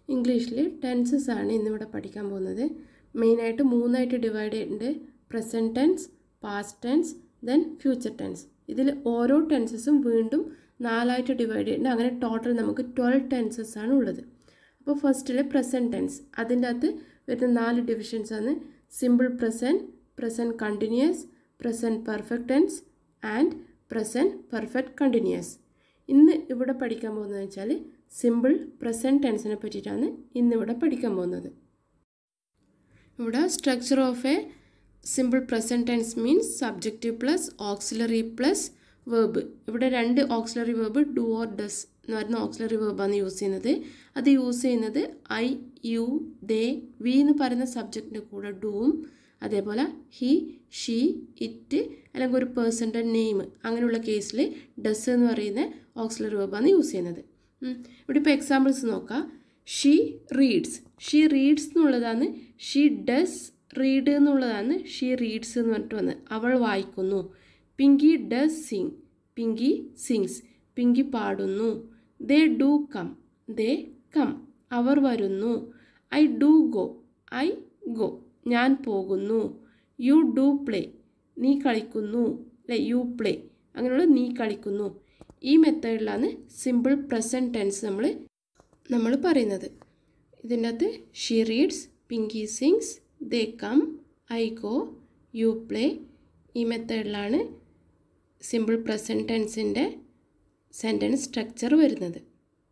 ഇംഗ്ലീഷിൽ ടെൻസസ് ആണ് ഇന്നിവിടെ പഠിക്കാൻ പോകുന്നത് മെയിനായിട്ട് മൂന്നായിട്ട് ഡിവൈഡ് ചെയ്തിട്ടുണ്ട് present tense past tense then future tense ഇതിൽ ഓരോ ടെൻസസും വീണ്ടും നാലായിട്ട് ഡിവൈഡ് ചെയ്തിട്ടുണ്ട് അങ്ങനെ ടോട്ടൽ നമുക്ക് ട്വൽവ് ടെൻസസ് ആണ് ഉള്ളത് അപ്പോൾ ഫസ്റ്റിൽ പ്രസൻറ്റ് ടെൻസ് അതിൻ്റെ അകത്ത് വരുന്ന നാല് ഡിവിഷൻസ് ആണ് simple present present continuous present perfect tense and present perfect continuous ഇന്ന് ഇവിടെ പഠിക്കാൻ പോകുന്നത് വെച്ചാൽ സിമ്പിൾ പ്രസൻറ്റ് ടെൻസിനെ പറ്റിയിട്ടാണ് ഇന്നിവിടെ പഠിക്കാൻ പോകുന്നത് ഇവിടെ structure of a simple present tense means subjective plus auxiliary plus verb ഇവിടെ രണ്ട് auxiliary verb do or does എന്ന് പറയുന്ന ഓക്സിലറി വേർബാണ് യൂസ് ചെയ്യുന്നത് അത് യൂസ് ചെയ്യുന്നത് ഐ യു ദേ വി എന്ന് പറയുന്ന സബ്ജക്റ്റിൻ്റെ കൂടെ ഡൂവും അതേപോലെ ഹി ഷീ ഇറ്റ് അല്ലെങ്കിൽ ഒരു പേഴ്സൻ്റെ നെയിം അങ്ങനെയുള്ള കേസിൽ ഡസ് എന്ന് പറയുന്ന ഓക്സിലറി വേർബാണ് യൂസ് ചെയ്യുന്നത് ഇവിടെ ഇപ്പോൾ എക്സാമ്പിൾസ് നോക്കാം ഷീ റീഡ്സ് ഷീ റീഡ്സ് എന്നുള്ളതാണ് ഷീ ഡസ് റീഡ് എന്നുള്ളതാണ് ഷീ റീഡ്സ് എന്ന് പറഞ്ഞിട്ട് വന്നത് അവൾ വായിക്കുന്നു Pinky does sing Pinky sings Pinky പാടുന്നു they do come they come അവർ വരുന്നു I do go I go ഞാൻ പോകുന്നു യു ഡു പ്ലേ നീ കളിക്കുന്നു അല്ലെ യു പ്ലേ അങ്ങനെയുള്ള നീ കളിക്കുന്നു ഈ മെത്തേഡിലാണ് സിമ്പിൾ പ്രസൻറ്റ് ടെൻസ് നമ്മൾ നമ്മൾ പറയുന്നത് ഇതിൻ്റെ അകത്ത് she reads Pinky sings they come I go you play ഈ മെത്തേഡിലാണ് സിമ്പിൾ പ്രസൻറ്റ് ടെൻസിൻ്റെ സെൻറ്റൻസ് സ്ട്രക്ചർ വരുന്നത്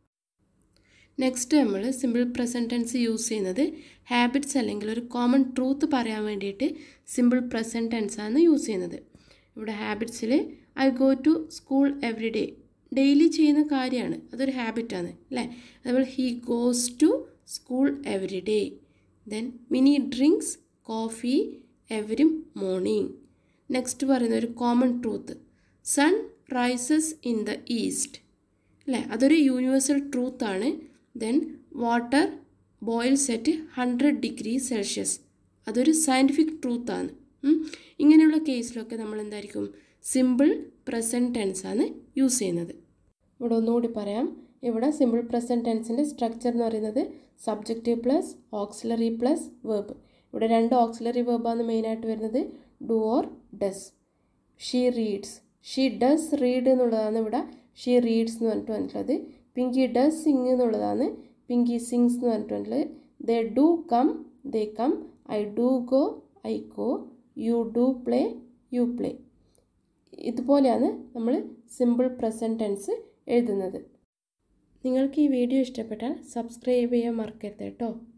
നെക്സ്റ്റ് നമ്മൾ സിമ്പിൾ പ്രസൻറ്റ് ടെൻസ് യൂസ് ചെയ്യുന്നത് ഹാബിറ്റ്സ് അല്ലെങ്കിൽ ഒരു കോമൺ ട്രൂത്ത് പറയാൻ വേണ്ടിയിട്ട് സിമ്പിൾ പ്രസൻറ്റ് ടെൻസ് ആണ് യൂസ് ചെയ്യുന്നത് ഇവിടെ ഹാബിറ്റ്സിൽ I go to school every day daily ചെയ്യുന്ന കാര്യമാണ് അതൊരു ഹാബിറ്റാണ് അല്ലേ അതുപോലെ he goes to school every day then Mini drinks coffee every morning next പറയുന്ന ഒരു common truth sun rises in the east അല്ലേ അതൊരു യൂണിവേഴ്സൽ ട്രൂത്താണ് then water boils at hundred degree Celsius അതൊരു സയൻറ്റിഫിക് ട്രൂത്താണ് ഇങ്ങനെയുള്ള കേസിലൊക്കെ നമ്മൾ എന്തായിരിക്കും സിമ്പിൾ പ്രസൻറ്റ് ടെൻസ് ആണ് യൂസ് ചെയ്യുന്നത് ഇവിടെ ഒന്നുകൂടി പറയാം ഇവിടെ സിമ്പിൾ പ്രസൻറ്റ് ടെൻസിൻ്റെ സ്ട്രക്ചർ എന്ന് പറയുന്നത് subjective plus auxiliary plus verb ഇവിടെ രണ്ട് ഓക്സിലറി വേർബാണ് മെയിനായിട്ട് വരുന്നത് do or does she reads she does read എന്നുള്ളതാണ് ഇവിടെ ഷീ റീഡ്സ് എന്ന് പറഞ്ഞിട്ട് വന്നിട്ടുള്ളത് പിങ്കി ഡസ് സിങ് എന്നുള്ളതാണ് പിങ്കി സിങ്സ് എന്ന് പറഞ്ഞിട്ടുള്ളത് they do come they come I do go I go you do play you play ഇതുപോലെയാണ് നമ്മൾ സിമ്പിൾ പ്രസൻറ്റ് ടെൻസ് എഴുതുന്നത് നിങ്ങൾക്ക് ഈ വീഡിയോ ഇഷ്ടപ്പെട്ടാൽ സബ്സ്ക്രൈബ് ചെയ്യാൻ മറക്കരുത് കേട്ടോ